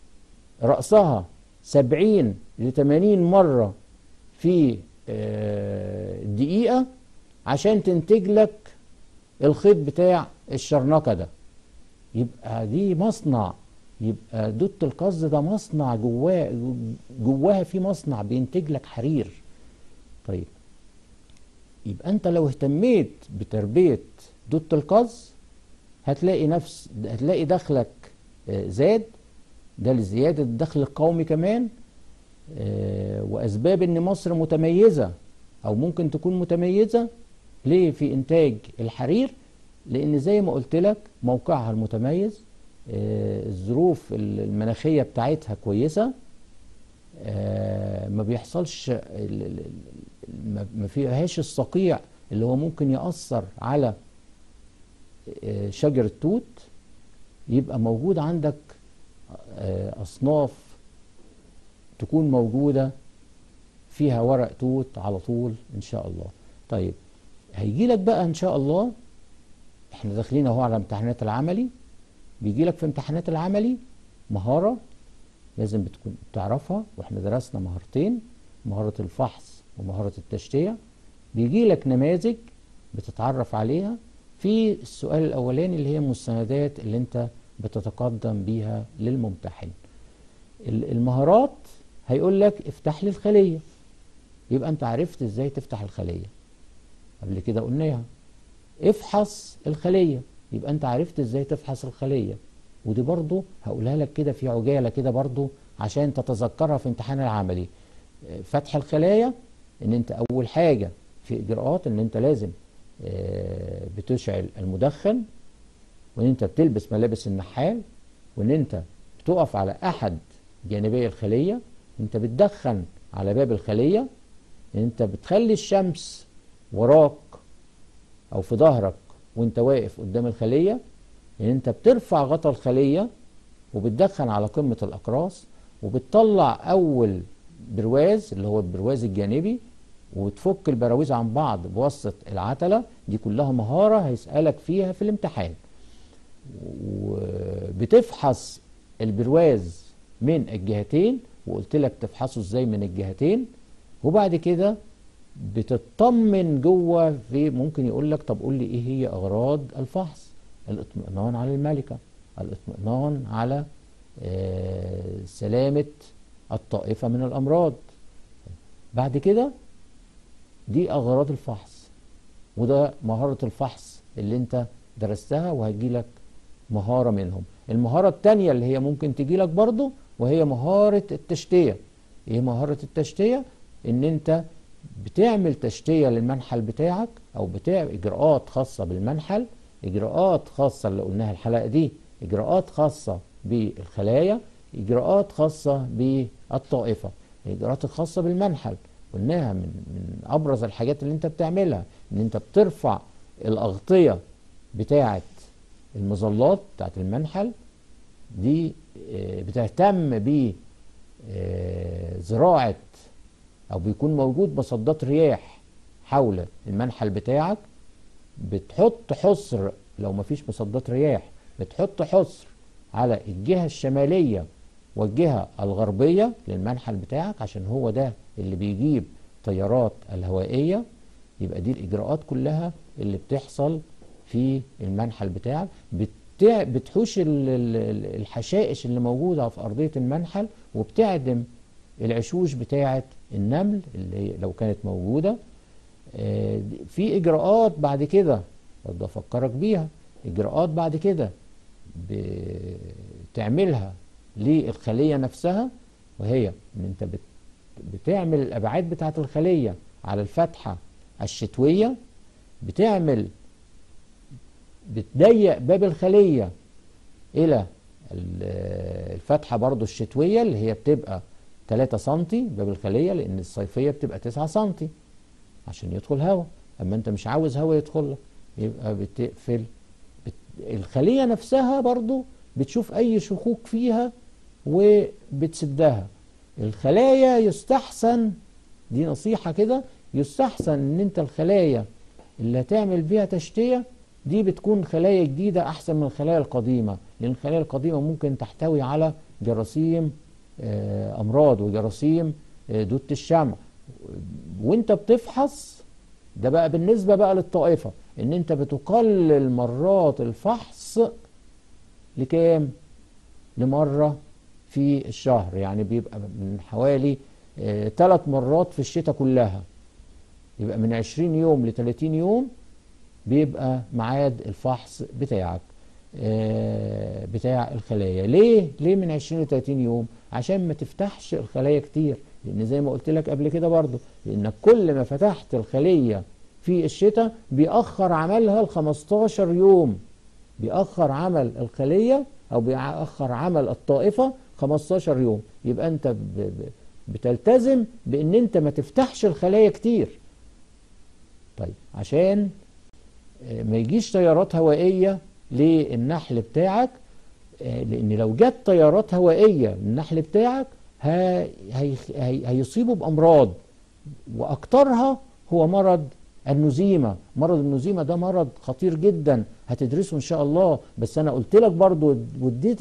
رأسها 70 ل 80 مرة في آه، الدقيقة عشان تنتج لك الخيط بتاع الشرنقة ده يبقى دي مصنع يبقى دوت القز ده مصنع جواه جواها في مصنع بينتج لك حرير طيب يبقى انت لو اهتميت بتربية دوت القز هتلاقي نفس هتلاقي دخلك آه، زاد ده لزيادة الدخل القومي كمان آه، وأسباب إن مصر متميزة أو ممكن تكون متميزة ليه في إنتاج الحرير لأن زي ما قلت لك موقعها المتميز آه، الظروف المناخية بتاعتها كويسة آه، ما بيحصلش ال- ال- ال- ما- ما فيهاش الصقيع اللي هو ممكن يأثر على آه، شجر التوت يبقى موجود عندك آه، أصناف تكون موجودة فيها ورق توت على طول إن شاء الله طيب هيجي لك بقى إن شاء الله إحنا داخلين أهو على امتحانات العملي بيجي لك في امتحانات العملي مهارة لازم بتكون تعرفها واحنا درسنا مهارتين مهارة الفحص ومهارة التشتية بيجي لك نماذج بتتعرف عليها في السؤال الأولاني اللي هي المستندات اللي انت بتتقدم بيها للممتحن ال- المهارات هيقول لك افتح لي الخلية يبقى انت عرفت ازاي تفتح الخلية قبل كده قلناها افحص الخلية يبقى انت عرفت ازاي تفحص الخلية ودي برضو هقولها لك كده في عجالة كده برضو عشان تتذكرها في امتحان العملي اه، فتح الخلايا ان انت اول حاجة في اجراءات ان انت لازم اه، بتشعل المدخن وان انت بتلبس ملابس النحال وان انت بتقف على احد جانبي الخلية انت بتدخن على باب الخلية ان انت بتخلي الشمس وراك او في ظهرك وانت واقف قدام الخلية ان انت بترفع غطا الخلية وبتدخن على قمة الاقراص وبتطلع اول برواز اللي هو البرواز الجانبي وتفك البراويز عن بعض بواسطة العتلة دي كلها مهارة هيسألك فيها في الامتحان وبتفحص البرواز من الجهتين وقلت لك تفحصه ازاي من الجهتين وبعد كده بتطمن جوه في ممكن يقول لك طب قول لي ايه هي اغراض الفحص الاطمئنان على الملكه الاطمئنان على آه، سلامه الطائفه من الامراض بعد كده دي اغراض الفحص وده مهاره الفحص اللي انت درستها وهيجي لك مهاره منهم المهاره التانية اللي هي ممكن تجي لك برضو وهي مهاره التشتيه ايه مهاره التشتيه ان انت بتعمل تشتيه للمنحل بتاعك او بتعمل اجراءات خاصه بالمنحل اجراءات خاصه اللي قلناها الحلقه دي اجراءات خاصه بالخلايا اجراءات خاصه بالطائفه الاجراءات الخاصه بالمنحل قلناها من من ابرز الحاجات اللي انت بتعملها ان انت بترفع الاغطيه بتاعه المظلات بتاعه المنحل دي آه، بتهتم ب آه، زراعه او بيكون موجود مصدات رياح حول المنحل بتاعك بتحط حصر لو مفيش مصدات رياح بتحط حصر على الجهة الشمالية والجهة الغربية للمنحل بتاعك عشان هو ده اللي بيجيب تيارات الهوائية يبقى دي الإجراءات كلها اللي بتحصل في المنحل بتاعك بتع... بتحوش ال- ال- الحشائش اللي موجودة في أرضية المنحل وبتعدم العشوش بتاعة النمل اللي هي لو كانت موجودة آه، في إجراءات بعد كده برضه أفكرك بيها إجراءات بعد كده بتعملها للخلية نفسها وهي إن أنت بت- بتعمل الأبعاد بتاعة الخلية على الفتحة الشتوية بتعمل بتضيق باب الخلية إلى ال- الفتحة برضو الشتوية اللي هي بتبقى 3 سنتي باب الخلية لأن الصيفية بتبقى 9 سنتي عشان يدخل هواء أما أنت مش عاوز هواء يدخل لك يبقى بتقفل بت... الخلية نفسها برضو بتشوف أي شكوك فيها وبتسدها الخلايا يستحسن دي نصيحة كده يستحسن ان انت الخلايا اللي هتعمل بيها تشتية دي بتكون خلايا جديدة احسن من الخلايا القديمة لان الخلايا القديمة ممكن تحتوي على جراثيم آه، امراض وجراثيم آه، دودة الشمع وانت بتفحص ده بقى بالنسبة بقى للطائفة ان انت بتقلل مرات الفحص لكام لمرة في الشهر يعني بيبقى من حوالي ثلاث مرات في الشتاء كلها يبقى من 20 يوم ل 30 يوم بيبقى ميعاد الفحص بتاعك آه، بتاع الخلايا ليه ليه من 20 ل 30 يوم عشان ما تفتحش الخلايا كتير لان زي ما قلت لك قبل كده برضو لانك كل ما فتحت الخلية في الشتاء بيأخر عملها ل 15 يوم بيأخر عمل الخلية او بيأخر عمل الطائفة 15 يوم يبقى انت ب- ب- بتلتزم بان انت ما تفتحش الخلايا كتير طيب عشان آه، ما يجيش تيارات هوائية للنحل بتاعك آه، لان لو جت تيارات هوائية للنحل بتاعك ها- هي- هي- هيصيبوا بامراض واكترها هو مرض النزيمة مرض النزيمة ده مرض خطير جدا هتدرسه ان شاء الله بس انا قلت لك برضو واديتك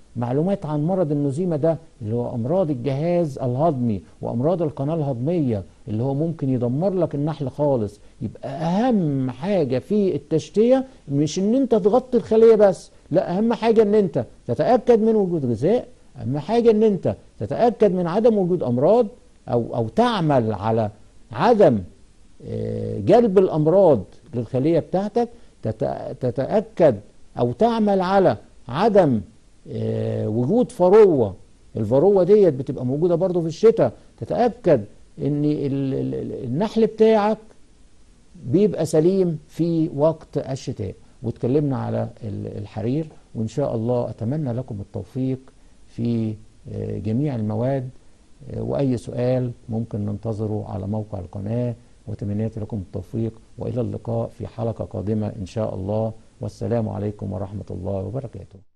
معلومات عن مرض النزيمة ده اللي هو أمراض الجهاز الهضمي وأمراض القناة الهضمية اللي هو ممكن يدمر لك النحل خالص يبقى أهم حاجة في التشتية مش إن أنت تغطي الخلية بس لا أهم حاجة إن أنت تتأكد من وجود غذاء أهم حاجة إن أنت تتأكد من عدم وجود أمراض أو أو تعمل على عدم آه، جلب الأمراض للخلية بتاعتك تت- تتأكد أو تعمل على عدم آه، وجود فروة الفروة ديت بتبقى موجودة برضو في الشتاء تتأكد ان ال- ال- ال- النحل بتاعك بيبقى سليم في وقت الشتاء واتكلمنا على ال- الحرير وان شاء الله اتمنى لكم التوفيق في آه، جميع المواد آه، واي سؤال ممكن ننتظره على موقع القناة وتمنياتي لكم التوفيق والى اللقاء في حلقة قادمة ان شاء الله والسلام عليكم ورحمة الله وبركاته